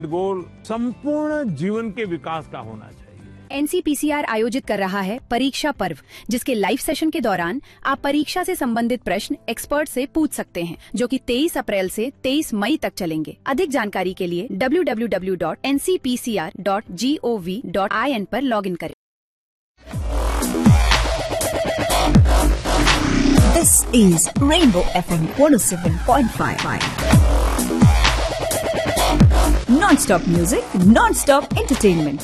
गोल संपूर्ण जीवन के विकास का होना चाहिए एनसीपीसीआर आयोजित कर रहा है परीक्षा पर्व जिसके लाइव सेशन के दौरान आप परीक्षा से संबंधित प्रश्न एक्सपर्ट से पूछ सकते हैं जो कि 23 अप्रैल से 23 मई तक चलेंगे अधिक जानकारी के लिए www.ncpcr.gov.in पर लॉगिन करें This is Rainbow FM 107.5. Non-stop music, non-stop entertainment.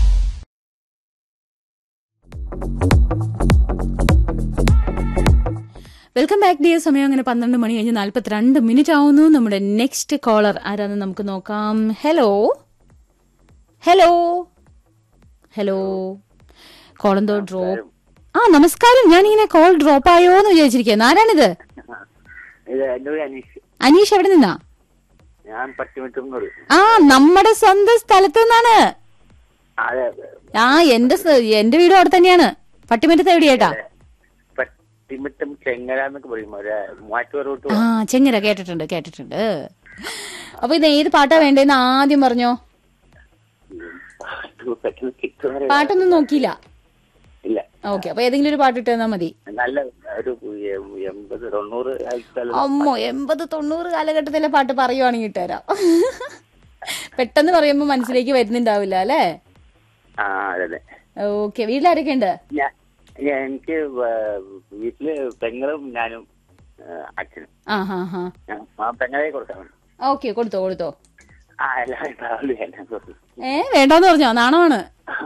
Welcome back dear സമയം അങ്ങനെ പന്ത്രണ്ട് മണി കഴിഞ്ഞ് നാല്പത്തിരണ്ട് മിനിറ്റ് ആവുന്നു നമ്മുടെ നെക്സ്റ്റ് കോളർ ആരാന്ന് നമുക്ക് നോക്കാം ഹലോ ഹലോ ഹലോ കോൾ എന്തോ ഡ്രോപ്പ് ആ നമസ്കാരം ഞാനിങ്ങനെ കോൾ ഡ്രോപ്പ് ആയോ എന്ന് വിചാരിച്ചിരിക്കുന്നു ആരാണിത് ഇത് എന്റെ പേര് അനീഷ് അനീഷ് എവിടെ നിന്നാ ഞാൻ പട്ടിമറ്റൂർ ആ നമ്മുടെ സ്വന്തം സ്ഥലത്ത് നിന്നാണ് അതെ ആ എന്റെ സ- എന്റെ വീടും അവിടെ തന്നെയാണ് പട്ടിമറ്റത്ത് എവിടെയാട്ടാ പട്ടിമറ്റം ചെങ്ങര എന്നൊക്കെ പറയും ഒരു മൂവാറ്റുപുറ റൂട്ട് ആ ചെങ്ങര കേട്ടിട്ടുണ്ട് കേട്ടിട്ടുണ്ട് അപ്പൊ ഇത് ഏത് പാട്ടാ വേണ്ടേന്ന് ആദ്യം പറഞ്ഞോ പെട്ടെന്ന് കിട്ടുന്ന പാട്ടൊന്നും നോക്കിയില്ല ഇല്ല ഓക്കെ അപ്പൊ ഏതെങ്കിലും ഒരു പാട്ട് ഇട്ടാ മതി നല്ല ഒരു എ- എൺപത് തൊണ്ണൂറ് ആയിരത്തി അമ്മോ എൺപത് തൊണ്ണൂറ് കാലഘട്ടത്തിലെ പാട്ട് പറയുവാണെങ്കിൽ ഇട്ടുതരാം പെട്ടെന്ന് പറയുമ്പോ മനസ്സിലേക്ക് വരുന്നുണ്ടാവില്ല അല്ലേ ആ അതെ അതെ ഓക്കെ വീട്ടിലാരൊക്കെ ഉണ്ട് ഞാൻ ഞാൻ- എനിക്ക് വ- വീട്ടില് പെങ്ങളും ഞാനും ആ, അച്ഛനും ആ ഹാ ഹാ ഞാൻ ആ പെങ്ങളെ കൊടുക്കണം ഓക്കെ കൊടുത്തോ കൊടുത്തോ ആ എല്ലാവരും ട്രാവൽ ചെയ്യാൻ കൊടുത്തു. ഏ വേണ്ടോന്ന് പറഞ്ഞോ നാണമാണ്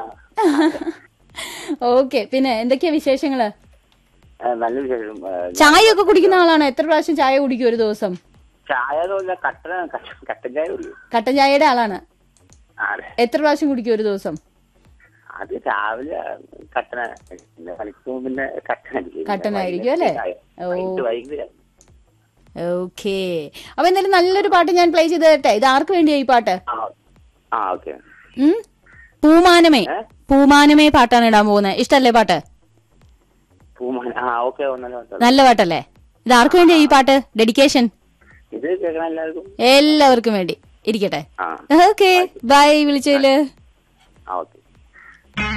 ഓക്കെ പിന്നെ എന്തൊക്കെയാ വിശേഷങ്ങള് ആ, നല്ല വിശേഷം ആ, ചായ ഒക്കെ കുടിക്കുന്ന ആളാണ് എത്ര പ്രാവശ്യം ചായ കുടിക്കും ഒരു ദിവസം ചായ ഒന്നുമില്ല കട്ടൻ കട്ടൻ- കട്ടൻ ചായ ഉള്ളൂ കട്ടൻ ചായയുടെ ആളാണ് ആ, അതെ എത്ര പ്രാവശ്യം കുടിക്കും ഒരു ദിവസം അത് രാവിലെ കട്ടന പിന്നെ കളിക്കുമ്പോ പിന്നെ കട്ടനായിരിക്കും കട്ടനായിരിക്കും അല്ലേ? ഓ. വൈകിട്ട് വൈകിട്ട് ഓക്കെ അപ്പൊ എന്തായാലും നല്ലൊരു പാട്ട് ഞാൻ പ്ലേ ചെയ്ത് തരട്ടെ ഇത് ആർക്ക് വേണ്ടിയാ ഈ പാട്ട് ആ ആ ഓക്കെ ഉം? പൂമാനമേ ഏ? പൂമാനമേ പാട്ടാണ് ഇടാൻ പോകുന്നത് ഇഷ്ടല്ലേ പാട്ട് പൂമാൻ ആ ഓക്കെ ഒന്നല്ല നല്ല പാട്ടല്ലേ ഇത് ആർക്ക് വേണ്ടിയാ ഈ പാട്ട് ഡെഡിക്കേഷൻ ഇത് കേൾക്കണം എല്ലാവർക്കും എല്ലാവർക്കും വേണ്ടി ഇരിക്കട്ടെ ആ ഓക്കെ ബൈ വിളിച്ചതില് ആ ഓക്കെ